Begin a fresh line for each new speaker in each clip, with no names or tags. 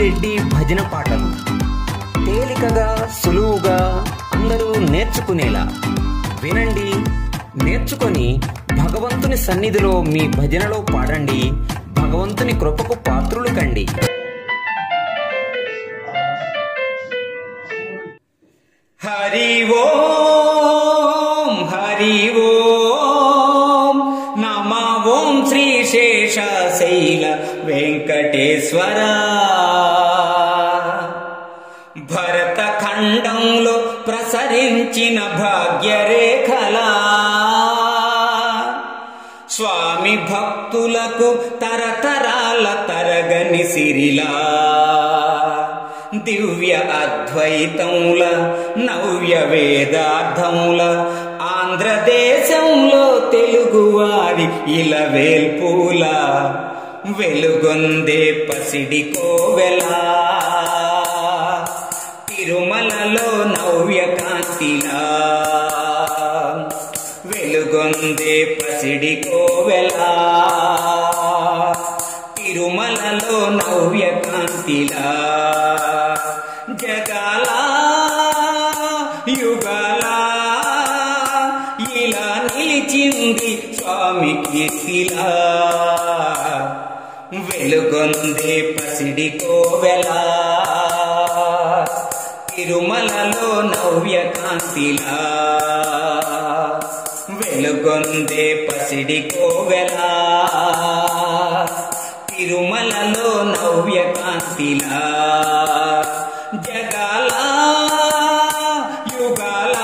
రెడ్డి భజన పాటలు తేలికగా సులువుగా అందరూ నేర్చుకునేలా వినండి నేర్చుకొని భగవంతుని సన్నిధిలో మీ భజనలో పాడండి భగవంతుని కృపకు పాత్రులు కండి
హరి ఓం హరి ఓం నమ ఓం శ్రీ శేషశైల వెంకటేశ్వర భరత ఖండంలో ప్రసరించిన భాగ్యరేఖలా స్వామి భక్తులకు తరతరాల తరగని సిరిలా దివ్య అద్వైతముల నవ్య వేదార్థముల ఆంధ్రదేశంలో తెలుగువారి ఇలవేల్పూల వెలుగొందే పసిడి కోవెలా తిరుమలలో నవ్య కాంతిలా వెలుగొందే పసిడి కోవెలా తిరుమలలో నవ్య కాంతిలా జగాల యుగాల ఇలా నిలిచింది స్వామి కీర్తిలా వెలుగొందే పసిడి కోవెలా తిరుమలలో నవ్య కాంతిలా వెలుగొందే పసిడి కోవెలా తిరుమలలో నవ్య కాంతిలా జగాల యుగాల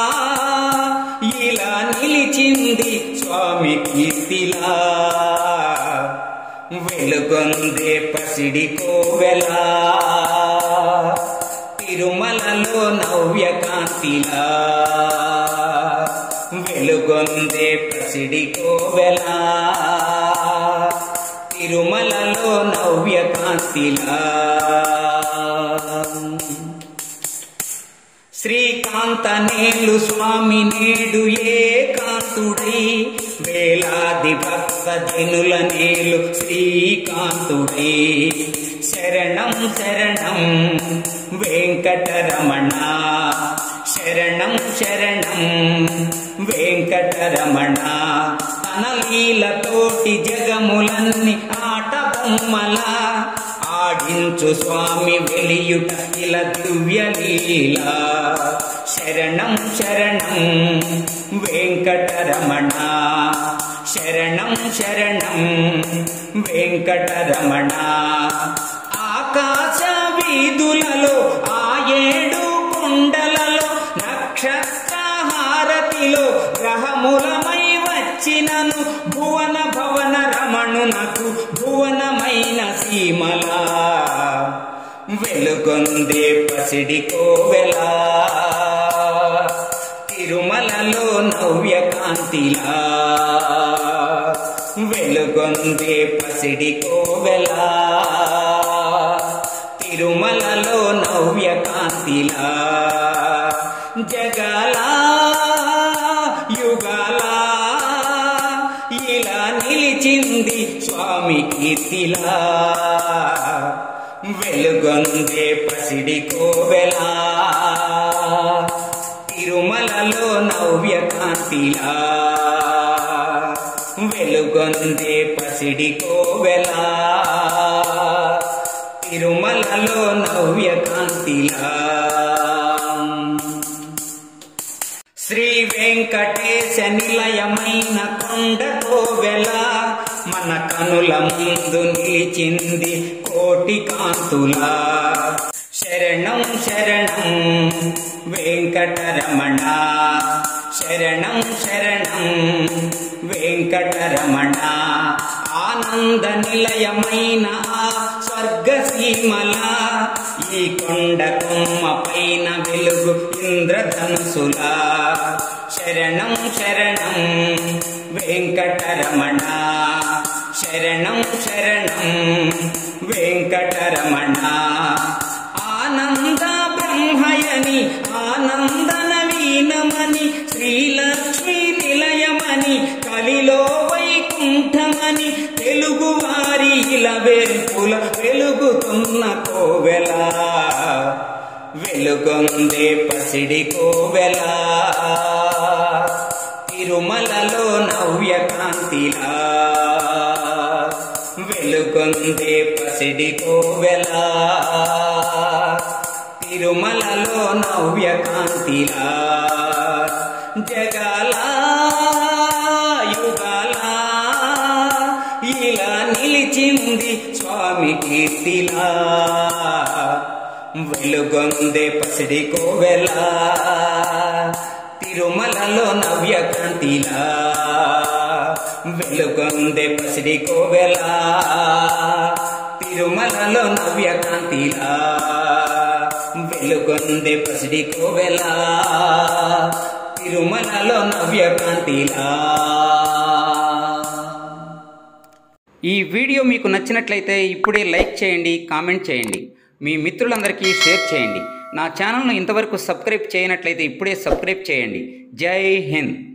ఇలా నిలిచింది స్వామి కీర్తిలా వెలుగొందే పసిడి కోవెలా తిరుమలలో నవ్య కాంతిలా వెలుగొందే పసిడి కోవెలా తిరుమలలో నవ్య కాంతిలా శ్రీకాంత నేలు స్వామి నేడు ఏ కాంతుడై వేలాది భక్త జనుల నేలు శ్రీకాంతుడై శరణం శరణం వెంకటరమణ శరణం శరణం వెంకటరమణ తన లీలతోటి జగములన్నీ ఆట బొమ్మల ఆడించు స్వామి వెలియుట ఇలా దివ్య లీల శరణం శరణం వెంకటరమణ శరణం శరణం వెంకటరమణ ఆకాశ వీధులలో ఆ ఏడు కొండలలో నక్షత్ర హారతిలో గ్రహములమై వచ్చినను భువన భవన రమణునకు భువనమైన సీమలా వెలుగొందే పసిడి కోవెలా తిరుమలలో నవ్య కాంతిలా వెలుగొందే పసిడి కోవెలా తిరుమలలో నవ్య కాంతిలా జగాల యుగాల ఇలా నిలిచింది స్వామి కీర్తిలా వెలుగొందే పసిడి కోవెలా తిరుమలలో నవ్య కాంతిలా వెలుగొందే పసిడి కోవెలా తిరుమలలో నవ్య కాంతిలా శ్రీ వెంకటేశ నిలయమైన కొండ కోవెల మన కనుల ముందు నిలిచింది కోటి కాంతులా శరణం శరణం వెంకటరమణ శరణం శరణం వెంకటరమణ ఆనంద నిలయమైన ఆ స్వర్గ సీమల ఈ కొండ కొమ్మ పైన వెలుగు ఇంద్రధనుసులా శరణం శరణం వెంకటరమణ శరణం శరణం వెంకటరమణ ఆనంద బ్రహ్మయని ఆనంద నవీనమని శ్రీలక్ష్మీ నిలయమని కలిలో వైకుంఠమని పచ్చని తెలుగు వారి ఇలా వెలుపుల వెలుగుతున్న కోవెల వెలుగొందే పసిడి కోవెల తిరుమలలో నవ్య కాంతిలా వెలుగొందే పసిడి కోవెల తిరుమలలో నవ్య కాంతిలా జగాల యుగాల ఇలా నిలిచింది స్వామి కీర్తిలా వెలుగొందే పసిడి కోవెల తిరుమలలో నవ్య కాంతిలా వెలుగొందే పసిడి కోవెల తిరుమలలో నవ్య కాంతిలా వెలుగొందే పసిడి కోవెల తిరుమలలో నవ్య కాంతిలా
ఈ వీడియో మీకు నచ్చినట్లయితే ఇప్పుడే లైక్ చేయండి కామెంట్ చేయండి మీ మిత్రులందరికీ షేర్ చేయండి నా ఛానల్ను ఇంతవరకు సబ్స్క్రైబ్ చేయనట్లయితే ఇప్పుడే సబ్స్క్రైబ్ చేయండి జై హింద్